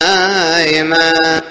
دائما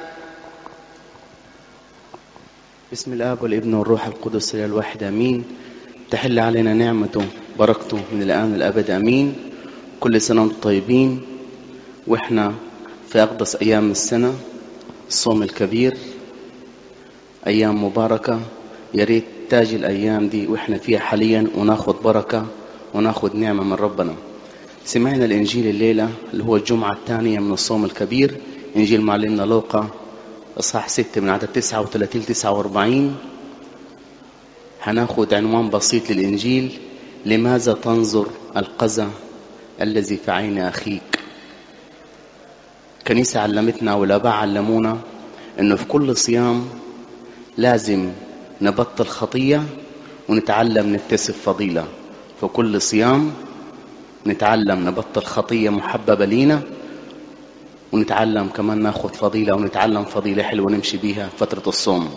بسم الاب والابن والروح القدس الاله الواحد امين تحل علينا نعمته بركته من الان والابد امين كل سنه وانتم طيبين واحنا في اقدس ايام السنه الصوم الكبير ايام مباركه يا ريت تاجي الايام دي واحنا فيها حاليا وناخد بركه وناخد نعمه من ربنا سمعنا الانجيل الليله اللي هو الجمعه الثانيه من الصوم الكبير انجيل معلمنا لوقا اصحاح 6 من عدد 39 ل 49 هناخد عنوان بسيط للانجيل لماذا تنظر القذى الذي في عين اخيك كنيسة علمتنا والآباء علمونا إنه في كل صيام لازم نبطل خطية ونتعلم نكتسب فضيلة في كل صيام نتعلم نبطل خطية محببة لينا ونتعلم كمان ناخد فضيلة ونتعلم فضيلة حلوة نمشي بيها فترة الصوم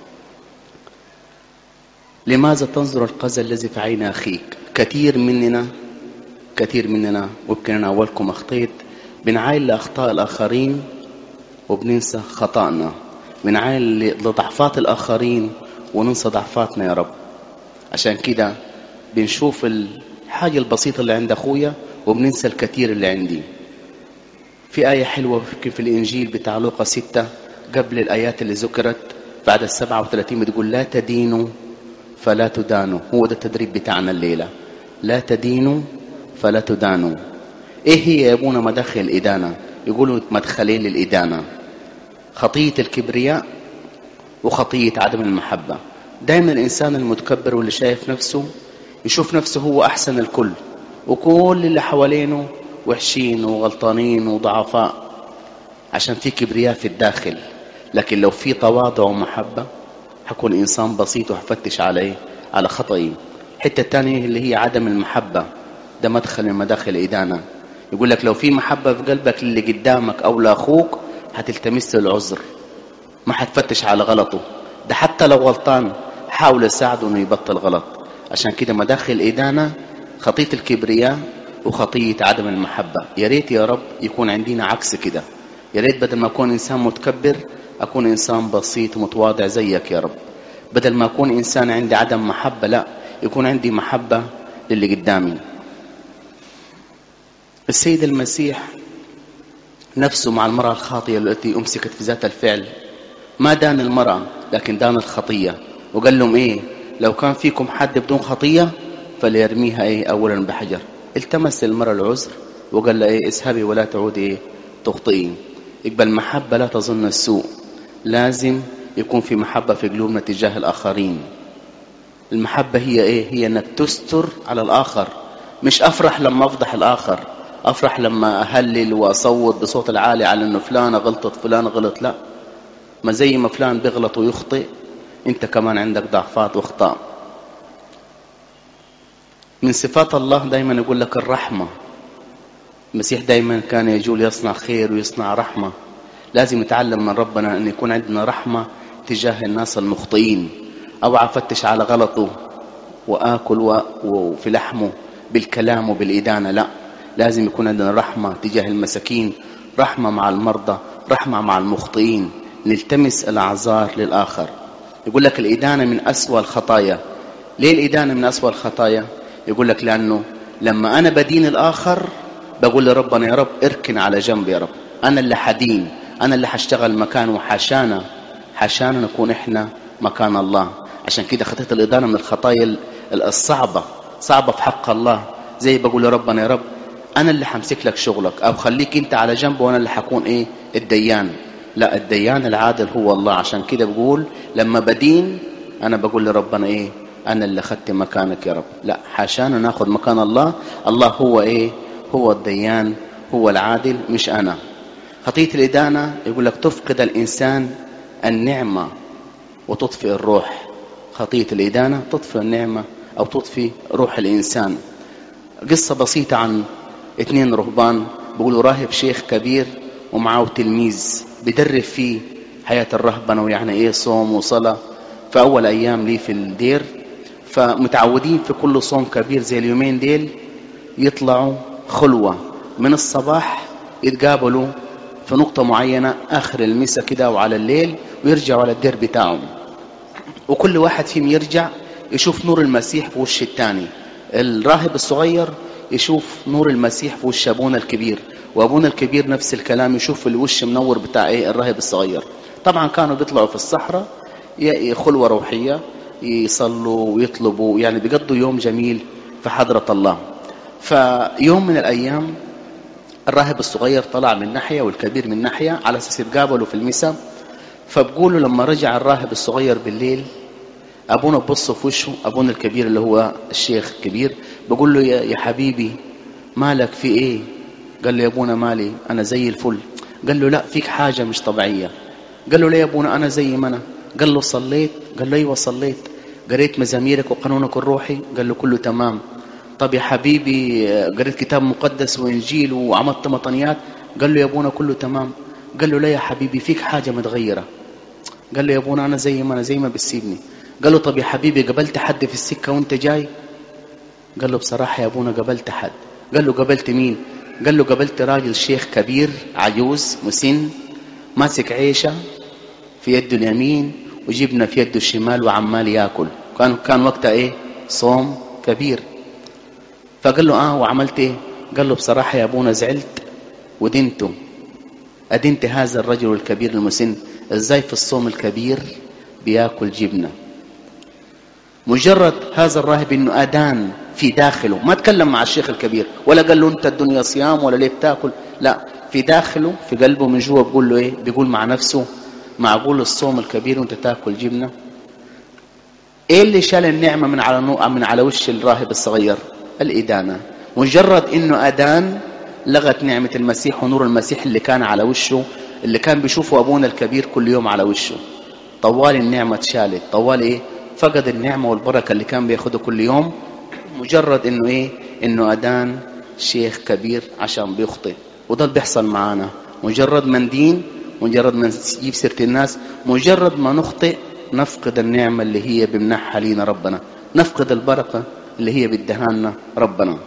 لماذا تنظر القذى الذي في عين أخيك كثير مننا كثير مننا ويمكن أنا أولكم أخطيت بنعاين لأخطاء الآخرين وبننسى خطأنا بنعاين لضعفات الآخرين وننسى ضعفاتنا يا رب عشان كده بنشوف الحاجة البسيطة اللي عند أخويا وبننسى الكثير اللي عندي في آية حلوة في في الإنجيل بتاع لوقا ستة قبل الآيات اللي ذكرت بعد السبعة وثلاثين بتقول لا تدينوا فلا تدانوا هو ده التدريب بتاعنا الليلة لا تدينوا فلا تدانوا ايه هي يا ابونا مداخل الإدانة يقولوا مدخلين للإدانة خطية الكبرياء وخطية عدم المحبة دايما الإنسان المتكبر واللي شايف نفسه يشوف نفسه هو أحسن الكل وكل اللي حوالينه وحشين وغلطانين وضعفاء عشان في كبرياء في الداخل لكن لو في تواضع ومحبة حكون إنسان بسيط وحفتش عليه على خطئي الحتة الثانية اللي هي عدم المحبة ده مدخل من مداخل الإدانة يقول لك لو في محبة في قلبك للي قدامك أو لأخوك هتلتمس له العذر ما هتفتش على غلطه ده حتى لو غلطان حاول تساعده انه يبطل غلط عشان كده مداخل الإدانة خطية الكبرياء وخطية عدم المحبة يا ريت يا رب يكون عندنا عكس كده يا ريت بدل ما أكون إنسان متكبر أكون إنسان بسيط ومتواضع زيك يا رب بدل ما أكون إنسان عندي عدم محبة لا يكون عندي محبة للي قدامي السيد المسيح نفسه مع المرأة الخاطية التي أمسكت في ذات الفعل ما دان المرأة لكن دان الخطية وقال لهم إيه لو كان فيكم حد بدون خطية فليرميها إيه أولا بحجر التمس المرأة العذر وقال لها إيه اذهبي ولا تعودي إيه تخطئين يبقى المحبة لا تظن السوء لازم يكون في محبة في قلوبنا تجاه الآخرين المحبة هي إيه هي أنك تستر على الآخر مش أفرح لما أفضح الآخر أفرح لما أهلل وأصوت بصوت العالي على أنه فلانة غلطت فلان غلط لا ما زي ما فلان بيغلط ويخطئ أنت كمان عندك ضعفات وأخطاء من صفات الله دايما يقول لك الرحمة المسيح دايما كان يجول يصنع خير ويصنع رحمة لازم نتعلم من ربنا أن يكون عندنا رحمة تجاه الناس المخطئين أو أفتش على غلطه وآكل و... وفي لحمه بالكلام وبالإدانة لا لازم يكون عندنا رحمة تجاه المساكين رحمة مع المرضى رحمة مع المخطئين نلتمس الأعذار للآخر يقول لك الإدانة من أسوأ الخطايا ليه الإدانة من أسوأ الخطايا يقول لك لأنه لما أنا بدين الآخر بقول لربنا يا رب اركن على جنب يا رب أنا اللي حدين أنا اللي حشتغل مكانه حاشانا حاشانا نكون إحنا مكان الله عشان كده خطية الإدانة من الخطايا الصعبة صعبة في حق الله زي بقول لربنا يا رب أنا اللي حمسك لك شغلك أو خليك أنت على جنب وأنا اللي حكون إيه الديان لا الديان العادل هو الله عشان كده بقول لما بدين أنا بقول لربنا إيه أنا اللي أخذت مكانك يا رب لا حاشانا ناخذ مكان الله الله هو إيه هو الديان هو العادل مش أنا خطية الإدانة يقول لك تفقد الإنسان النعمة وتطفئ الروح خطية الإدانة تطفئ النعمة أو تطفي روح الإنسان قصة بسيطة عن اثنين رهبان بيقولوا راهب شيخ كبير ومعاه تلميذ بدرب فيه حياة الرهبنة ويعني ايه صوم وصلاة في أول أيام ليه في الدير فمتعودين في كل صوم كبير زي اليومين ديل يطلعوا خلوة من الصباح يتقابلوا في نقطة معينة آخر المسا كده وعلى الليل ويرجعوا على الدير بتاعهم وكل واحد فيهم يرجع يشوف نور المسيح في وش التاني الراهب الصغير يشوف نور المسيح في وش أبونا الكبير وأبونا الكبير نفس الكلام يشوف الوش منور بتاع إيه الراهب الصغير طبعا كانوا بيطلعوا في الصحراء خلوة روحية يصلوا ويطلبوا يعني بيقضوا يوم جميل في حضرة الله فيوم من الأيام الراهب الصغير طلع من ناحية والكبير من ناحية على أساس يتقابلوا في المساء فبقولوا لما رجع الراهب الصغير بالليل أبونا ببص في وشه أبونا الكبير اللي هو الشيخ الكبير بقول له يا حبيبي مالك في إيه قال له يا أبونا مالي أنا زي الفل قال له لا فيك حاجة مش طبيعية قال له ليه يا أبونا أنا زي ما أنا قال له صليت قال له أيوة صليت قريت مزاميرك وقانونك الروحي قال له كله تمام طب يا حبيبي قريت كتاب مقدس وإنجيل وعملت مطنيات قال له يا أبونا كله تمام قال له لا يا حبيبي فيك حاجة متغيرة قال له يا أبونا أنا زي ما أنا زي ما بتسيبني قال له طب يا حبيبي قبلت حد في السكة وانت جاي قال له بصراحة يا أبونا قبلت حد قال له قبلت مين قال له قبلت راجل شيخ كبير عجوز مسن ماسك عيشة في يده اليمين وجبنة في يده الشمال وعمال ياكل كان كان وقتها ايه صوم كبير فقال له اه وعملت ايه قال له بصراحة يا ابونا زعلت ودنته أدنت هذا الرجل الكبير المسن ازاي في الصوم الكبير بياكل جبنة مجرد هذا الراهب انه أدان في داخله ما تكلم مع الشيخ الكبير ولا قال له انت الدنيا صيام ولا ليه بتاكل لا في داخله في قلبه من جوا بيقول له ايه بيقول مع نفسه معقول الصوم الكبير وانت تاكل جبنه ايه اللي شال النعمه من على نوع من على وش الراهب الصغير الادانه مجرد انه ادان لغت نعمه المسيح ونور المسيح اللي كان على وشه اللي كان بيشوفه ابونا الكبير كل يوم على وشه طوال النعمه اتشالت طوال ايه فقد النعمه والبركه اللي كان بياخده كل يوم مجرد انه ايه انه ادان شيخ كبير عشان بيخطئ وده اللي بيحصل معانا مجرد ما ندين مجرد ما نجيب سيرة الناس مجرد ما نخطئ نفقد النعمة اللي هي بمنحها لينا ربنا نفقد البركة اللي هي بدهانا ربنا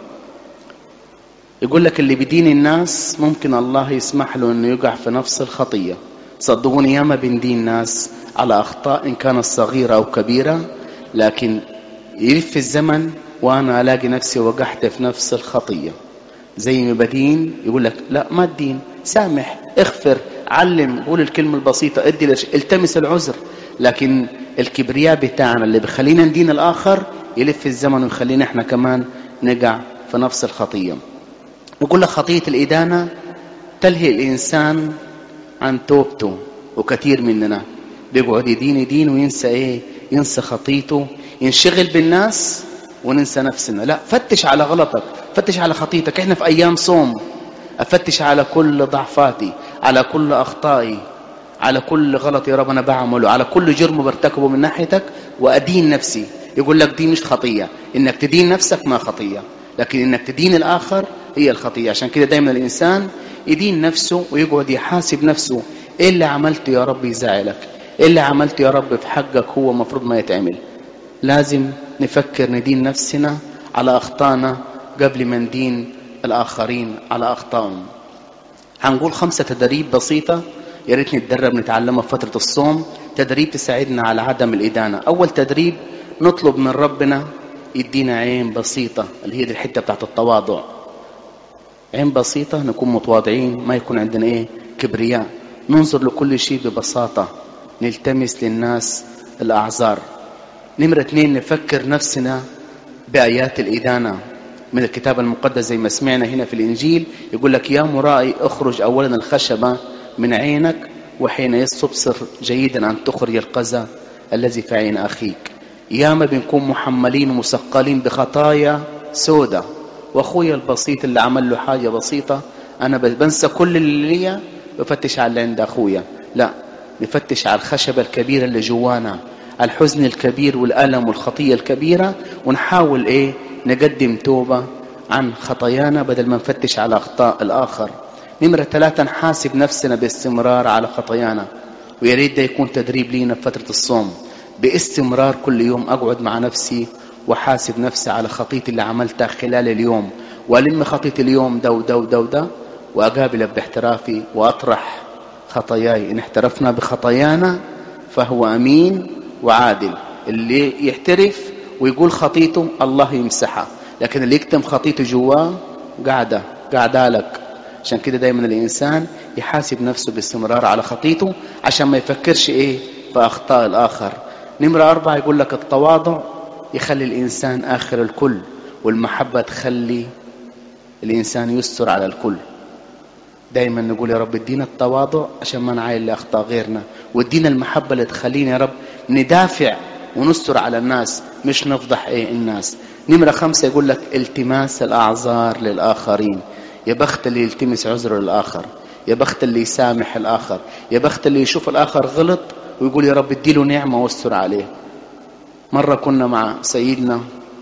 يقول لك اللي بدين الناس ممكن الله يسمح له انه يقع في نفس الخطية صدقوني ياما بندين ناس على اخطاء ان كانت صغيرة او كبيرة لكن يلف الزمن وانا الاقي نفسي وقعت في نفس الخطية زي ما بدين يقول لك لا ما الدين سامح اغفر علم قول الكلمة البسيطة ادي لش... التمس العذر لكن الكبرياء بتاعنا اللي بيخلينا ندين الآخر يلف الزمن ويخلينا احنا كمان نقع في نفس الخطية يقول لك خطية الإدانة تلهي الإنسان عن توبته وكثير مننا بيقعد يدين يدين وينسى ايه ينسى خطيته ينشغل بالناس وننسى نفسنا لا فتش على غلطك فتش على خطيتك احنا في ايام صوم افتش على كل ضعفاتي على كل اخطائي على كل غلط يا رب انا بعمله على كل جرم برتكبه من ناحيتك وادين نفسي يقول لك دي مش خطيه انك تدين نفسك ما خطيه لكن انك تدين الاخر هي الخطيه عشان كده دايما الانسان يدين نفسه ويقعد يحاسب نفسه ايه اللي عملته يا رب يزعلك ايه اللي عملته يا رب في حقك هو مفروض ما يتعمل لازم نفكر ندين نفسنا على اخطائنا قبل ما ندين الاخرين على اخطائهم هنقول خمسة تدريب بسيطة يا ريت نتدرب نتعلمها في فترة الصوم تدريب تساعدنا على عدم الإدانة أول تدريب نطلب من ربنا يدينا عين بسيطة اللي هي دي الحتة بتاعت التواضع عين بسيطة نكون متواضعين ما يكون عندنا إيه كبرياء ننظر لكل شيء ببساطة نلتمس للناس الأعذار نمرة اثنين نفكر نفسنا بآيات الإدانة من الكتاب المقدس زي ما سمعنا هنا في الإنجيل يقول لك يا مرائي اخرج أولا الخشبة من عينك وحين يستبصر جيدا أن تخرج القذى الذي في عين أخيك ياما بنكون محملين ومثقلين بخطايا سودة واخويا البسيط اللي عمل له حاجة بسيطة أنا بنسى كل اللي ليا بفتش على اللي عند أخويا لا نفتش على الخشبة الكبيرة اللي جوانا الحزن الكبير والألم والخطية الكبيرة ونحاول إيه نقدم توبة عن خطايانا بدل ما نفتش على أخطاء الآخر نمرة ثلاثة نحاسب نفسنا باستمرار على خطايانا ويا ريت ده يكون تدريب لينا في فترة الصوم باستمرار كل يوم أقعد مع نفسي وحاسب نفسي على خطيتي اللي عملتها خلال اليوم وألم خطية اليوم ده وده وده وده وأقابلها باحترافي وأطرح خطاياي إن احترفنا بخطايانا فهو أمين وعادل اللي يحترف ويقول خطيته الله يمسحها لكن اللي يكتم خطيته جواه قاعدة قاعدة لك عشان كده دايما الإنسان يحاسب نفسه باستمرار على خطيته عشان ما يفكرش إيه في أخطاء الآخر نمرة أربعة يقول لك التواضع يخلي الإنسان آخر الكل والمحبة تخلي الإنسان يستر على الكل دايما نقول يا رب ادينا التواضع عشان ما نعاين لأخطاء غيرنا وادينا المحبة اللي تخلينا يا رب ندافع ونستر على الناس مش نفضح ايه الناس نمرة خمسة يقول لك التماس الأعذار للآخرين يا بخت اللي يلتمس عذر للآخر يا بخت اللي يسامح الآخر يا بخت اللي يشوف الآخر غلط ويقول يا رب اديله نعمة واستر عليه مرة كنا مع سيدنا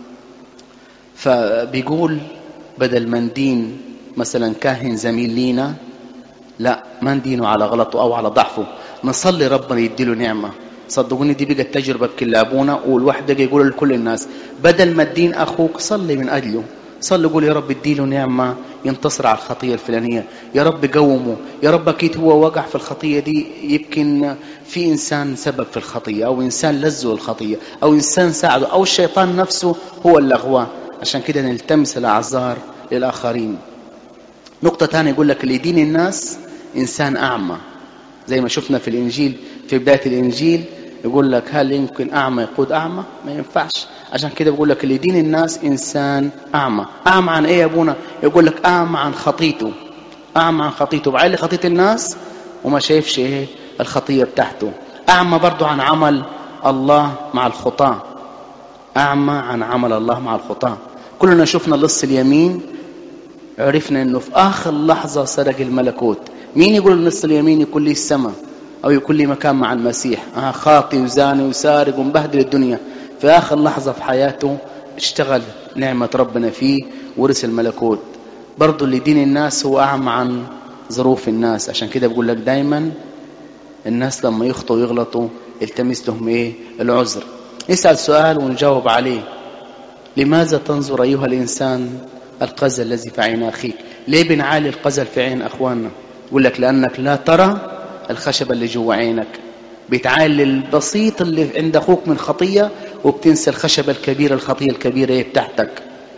فبيقول بدل ما ندين مثلا كاهن زميل لينا لا ما ندينه على غلطه أو على ضعفه نصلي ربنا يديله نعمة صدقوني دي بقت تجربة بكل أبونا والواحد يجي يقول لكل الناس بدل ما تدين أخوك صلي من أجله صلي قول يا رب اديله نعمة ينتصر على الخطية الفلانية يا رب قومه يا رب أكيد هو وقع في الخطية دي يمكن في إنسان سبب في الخطية أو إنسان لزه الخطية أو إنسان ساعده أو الشيطان نفسه هو اللي أغواه عشان كده نلتمس الأعذار للآخرين نقطة ثانية يقول لك اللي يدين الناس إنسان أعمى زي ما شفنا في الإنجيل في بداية الإنجيل يقول لك هل يمكن أعمى يقود أعمى ما ينفعش عشان كده بقول لك اللي يدين الناس إنسان أعمى أعمى عن إيه يا أبونا يقول لك أعمى عن خطيته أعمى عن خطيته بعين خطية الناس وما شايفش إيه الخطية بتاعته أعمى برضو عن عمل الله مع الخطاة أعمى عن عمل الله مع الخطاة كلنا شفنا لص اليمين عرفنا انه في اخر لحظة سرق الملكوت مين يقول النص اليمين يكون لي السماء او يكون لي مكان مع المسيح آه خاطي وزاني وسارق ومبهدل الدنيا في اخر لحظة في حياته اشتغل نعمة ربنا فيه ورث الملكوت برضو اللي دين الناس هو اعمى عن ظروف الناس عشان كده بقول لك دايما الناس لما يخطوا ويغلطوا التمس لهم ايه العذر نسأل سؤال ونجاوب عليه لماذا تنظر ايها الانسان القزل الذي في عين أخيك ليه بنعالي القزل في عين أخواننا يقول لك لأنك لا ترى الخشبة اللي جوا عينك بتعالي البسيط اللي عند أخوك من خطية وبتنسى الخشبة الكبيرة الخطية الكبيرة ايه بتاعتك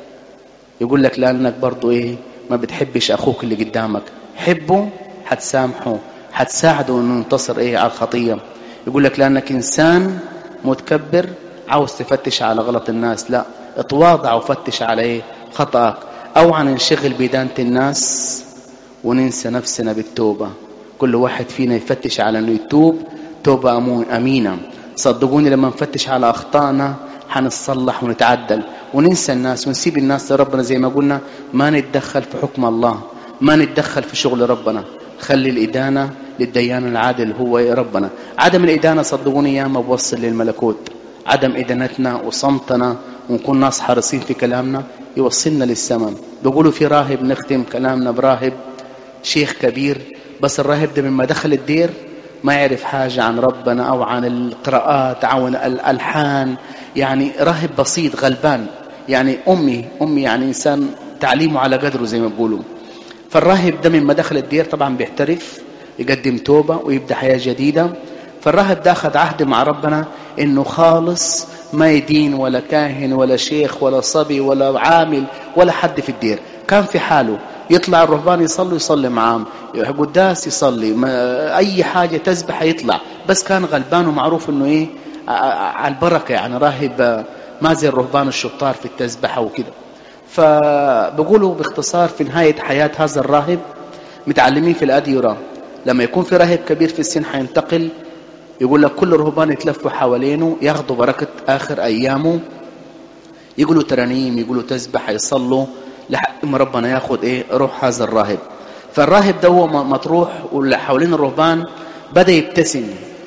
يقول لك لأنك برضو ايه ما بتحبش أخوك اللي قدامك حبه حتسامحه حتساعده انه ينتصر ايه على الخطية يقول لك لأنك إنسان متكبر عاوز تفتش على غلط الناس لا اتواضع وفتش على ايه خطأك أو ننشغل بدانة الناس وننسى نفسنا بالتوبة كل واحد فينا يفتش على أنه يتوب توبة أمينة صدقوني لما نفتش على أخطائنا حنتصلح ونتعدل وننسى الناس ونسيب الناس لربنا زي ما قلنا ما نتدخل في حكم الله ما نتدخل في شغل ربنا خلي الإدانة للديان العادل هو ربنا عدم الإدانة صدقوني ياما بوصل للملكوت عدم إدانتنا وصمتنا ونكون ناس حريصين في كلامنا يوصلنا للسماء بيقولوا في راهب نختم كلامنا براهب شيخ كبير بس الراهب ده مما دخل الدير ما يعرف حاجة عن ربنا أو عن القراءات أو عن الألحان يعني راهب بسيط غلبان يعني أمي أمي يعني إنسان تعليمه على قدره زي ما بيقولوا فالراهب ده مما دخل الدير طبعا بيحترف يقدم توبة ويبدأ حياة جديدة فالراهب ده أخذ عهد مع ربنا إنه خالص ما يدين ولا كاهن ولا شيخ ولا صبي ولا عامل ولا حد في الدير كان في حاله يطلع الرهبان يصلي يصلي معاهم قداس يصلي ما أي حاجة تسبح يطلع بس كان غلبان ومعروف إنه إيه على البركة يعني راهب ما زي الرهبان الشطار في التسبحة وكده فبقولوا باختصار في نهاية حياة هذا الراهب متعلمين في الأديرة لما يكون في راهب كبير في السن حينتقل يقول لك كل الرهبان يتلفوا حوالينه ياخذوا بركة آخر أيامه يقولوا ترانيم يقولوا تسبح يصلوا لحد ما ربنا ياخذ إيه روح هذا الراهب فالراهب ده هو مطروح واللي حوالين الرهبان بدأ يبتسم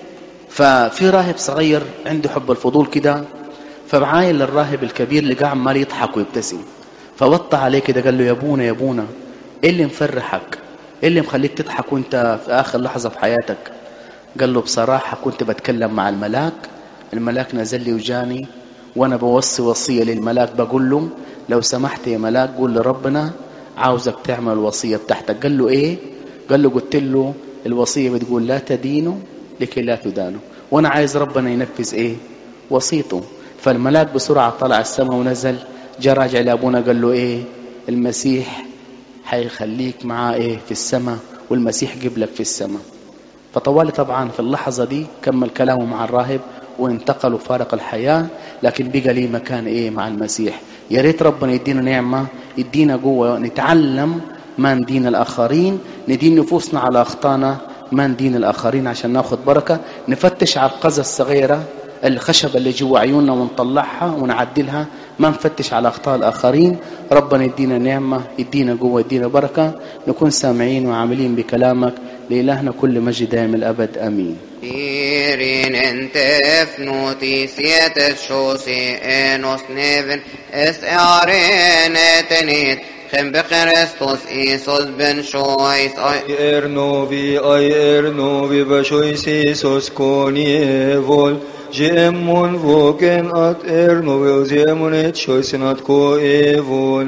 ففي راهب صغير عنده حب الفضول كده فبعاين للراهب الكبير اللي قاعد عمال يضحك ويبتسم فوطى عليه كده قال له يا ابونا يا ابونا ايه اللي مفرحك ايه اللي مخليك تضحك وانت في اخر لحظه في حياتك قال له بصراحه كنت بتكلم مع الملاك الملاك نزل لي وجاني وانا بوصي وصيه للملاك بقول له لو سمحت يا ملاك قول لربنا عاوزك تعمل الوصيه بتاعتك قال له ايه قال له قلت له الوصية بتقول لا تدينوا لكي لا تدانوا وانا عايز ربنا ينفذ ايه وصيته فالملاك بسرعة طلع السماء ونزل جاء راجع لابونا قال له ايه المسيح حيخليك معاه ايه في السماء والمسيح قبلك في السماء فطوالي طبعا في اللحظة دي كمل كلامه مع الراهب وانتقل وفارق الحياة لكن بقى لي مكان ايه مع المسيح يا ريت ربنا يدينا نعمة يدينا قوة نتعلم ما ندين الآخرين ندين نفوسنا على أخطانا ما ندين الآخرين عشان ناخد بركة نفتش على القذى الصغيرة الخشبة اللي جوا عيوننا ونطلعها ونعدلها ما نفتش على أخطاء الآخرين ربنا يدينا نعمة يدينا قوة يدينا بركة نكون سامعين وعاملين بكلامك لإلهنا كل مجد دائم الأبد أمين Irin entef notisiet shosi enos neven es aren etenit Chem Christus Isus ben shois ay Er novi ay er novi bashois Isus koni evol Jemon voken at er novi ozemon et shoisenat ko evol